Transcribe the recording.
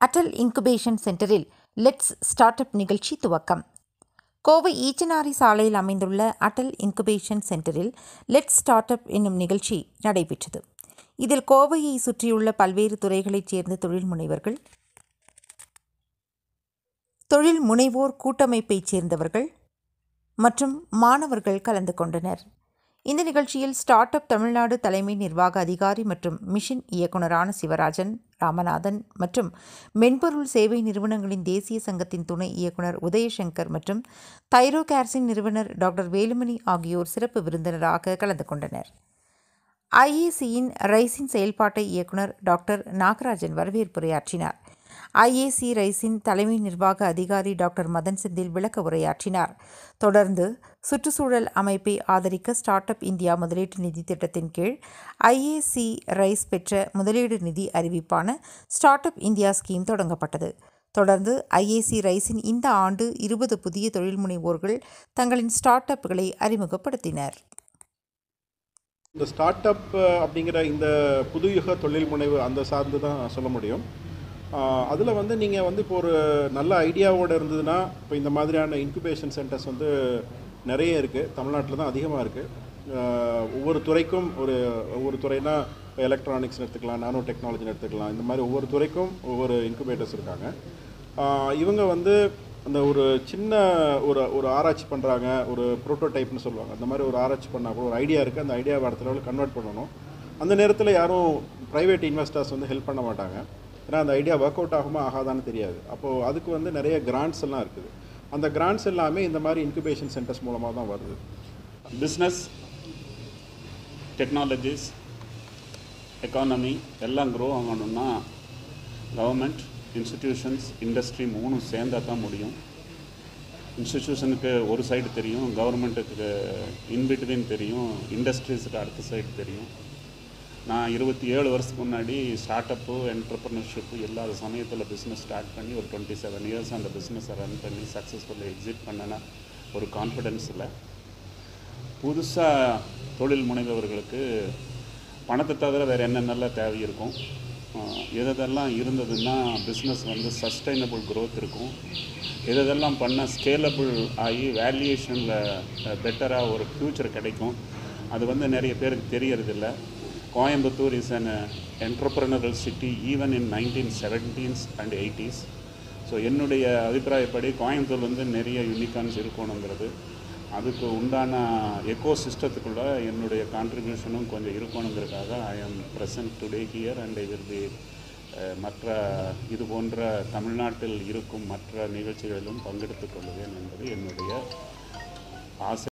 Atal incubation சென்டரில் let's start up நிகழ்ச்சி துவக்கம் கோவை ஈச்சனாரி சாலையில் அமைந்துள்ள அட்டல் இன்குபேஷன் சென்டரில் லெட்ஸ் ஸ்டார்ட் அப் என்னும் நிகழ்ச்சி நடைபெற்றது இதில் கோவையை சுற்றியுள்ள பல்வேறு துறைகளைச் சேர்ந்த தொழில் முனைவர்கள் தொழில் முனைவோர் கூட்டமைப்பைச் சேர்ந்தவர்கள் மற்றும் மாணவர்கள் கலந்து கொண்டனர் இந்த நிகழ்ச்சியில் ஸ்டார்ட் அப் தமிழ்நாடு தலைமை நிர்வாக அதிகாரி மற்றும் மிஷன் இயக்குனரான சிவராஜன் ராமநாதன் மற்றும் மென்பொருள் சேவை நிறுவனங்களின் தேசிய சங்கத்தின் துணை இயக்குனர் உதயசங்கர் மற்றும் தைரோ கேர்ஸின் நிறுவனர் டாக்டர் வேலுமணி ஆகியோர் சிறப்பு விருந்தினராக கலந்து கொண்டனர் ஐஏசியின் ரைசின் செயல்பாட்டை இயக்குனர் டாக்டர் நாகராஜன் வரவேற்புரையாற்றினார் ஐஏசி ரைசின் தலைமை நிர்வாக அதிகாரி டாக்டர் மதன் செந்தில் விளக்க உரையாற்றினார் தொடர்ந்து சுற்றுச்சூழல் அமைப்பை ஆதரிக்க ஸ்டார்ட் அப் இந்தியா முதலீட்டு நிதி திட்டத்தின் கீழ் ஐஏசி ரைஸ் பெற்ற முதலீடு நிதி அறிவிப்பான ஸ்டார்ட் அப் இந்தியா ஸ்கீம் தொடங்கப்பட்டது தொடர்ந்து ஐஏசி ரைஸின் இந்த ஆண்டு இருபது புதிய தொழில் முனைவோர்கள் தங்களின் ஸ்டார்ட் அப்களை அறிமுகப்படுத்தினர் இந்த ஸ்டார்ட் அப் அப்படிங்கிற இந்த புதுயுக தொழில் முனைவு அந்த சார்ந்து தான் சொல்ல முடியும் அதில் வந்து நீங்கள் வந்து இப்போ ஒரு நல்ல ஐடியாவோடு இருந்ததுன்னா இப்போ இந்த மாதிரியான இன்குபேஷன் சென்டர்ஸ் வந்து நிறைய இருக்குது தமிழ்நாட்டில் தான் அதிகமாக இருக்குது ஒவ்வொரு துறைக்கும் ஒரு ஒவ்வொரு துறைனா இப்போ எலக்ட்ரானிக்ஸ்னு எடுத்துக்கலாம் நானோ டெக்னாலஜின்னு எடுத்துக்கலாம் இந்த மாதிரி ஒவ்வொரு துறைக்கும் ஒவ்வொரு இன்குபேட்டர்ஸ் இருக்காங்க இவங்க வந்து அந்த ஒரு சின்ன ஒரு ஒரு ஆராய்ச்சி பண்ணுறாங்க ஒரு ப்ரோட்டோடைப்னு சொல்லுவாங்க அந்த மாதிரி ஒரு ஆராய்ச்சி பண்ணால் கூட ஒரு ஐடியா இருக்குது அந்த ஐடியாவை அடுத்த லெவலில் கன்வெர்ட் பண்ணணும் அந்த நேரத்தில் யாரும் ப்ரைவேட் இன்வெஸ்டர்ஸ் வந்து ஹெல்ப் பண்ண மாட்டாங்க ஏன்னா அந்த ஐடியா ஒர்க் அவுட் ஆகுமா ஆகாதான்னு தெரியாது அப்போது அதுக்கு வந்து நிறைய கிராண்ட்ஸ் எல்லாம் இருக்குது அந்த கிராண்ட்ஸ் எல்லாமே இந்த மாதிரி இன்குபேஷன் சென்டர்ஸ் மூலமாக தான் வருது பிஸ்னஸ் டெக்னாலஜிஸ் எக்கானமி எல்லாம் க்ரோ ஆகணும்னா கவர்மெண்ட் இன்ஸ்டிடியூஷன்ஸ் இண்டஸ்ட்ரி மூணும் சேர்ந்தால் தான் முடியும் இன்ஸ்டிடியூஷனுக்கு ஒரு சைடு தெரியும் கவர்மெண்ட்டுக்கு இன்பிட்வீன் தெரியும் இண்டஸ்ட்ரீஸுக்கு அடுத்த சைடு தெரியும் நான் இருபத்தி ஏழு வருஷத்துக்கு முன்னாடி ஸ்டார்ட் அப்பு என்டர்ப்ரனர்ஷிப்பு இல்லாத சமயத்தில் பிஸ்னஸ் ஸ்டார்ட் பண்ணி ஒரு டுவெண்ட்டி செவன் இயர்ஸ் அந்த பிஸ்னஸை ரன் பண்ணி சக்ஸஸ்ஃபுல்லாக எக்ஸிட் பண்ணனா ஒரு கான்ஃபிடென்ஸ் இல்லை புதுசாக தொழில் முனைபவர்களுக்கு பணத்தை தவிர வேறு என்னென்னலாம் தேவை இருக்கும் எதெல்லாம் இருந்ததுன்னா பிஸ்னஸ் வந்து சஸ்டைனபிள் க்ரோத் இருக்கும் எதெல்லாம் பண்ணால் ஸ்கேலபிள் ஆகி வேல்யூஷனில் பெட்டராக ஒரு ஃப்யூச்சர் கிடைக்கும் அது வந்து நிறைய பேருக்கு தெரியறதில்ல Coimbatore is an entrepreneurial city even in nineteen seventies and eighties so என்னுடைய அபிப்பிராயப்படி கோயம்புத்தூர் வந்து நிறைய யூனிகான்ஸ் இருக்கணுங்கிறது அதுக்கு உண்டான எக்கோ சிஸ்டத்துக்குள்ளே என்னுடைய கான்ட்ரிபியூஷனும் கொஞ்சம் இருக்கணுங்கிறதுக்காக I am present today here and I will be மற்ற இது போன்ற தமிழ்நாட்டில் இருக்கும் மற்ற நிகழ்ச்சிகளிலும் பங்கெடுத்துக் கொள்வேன் என்பது என்னுடைய ஆசை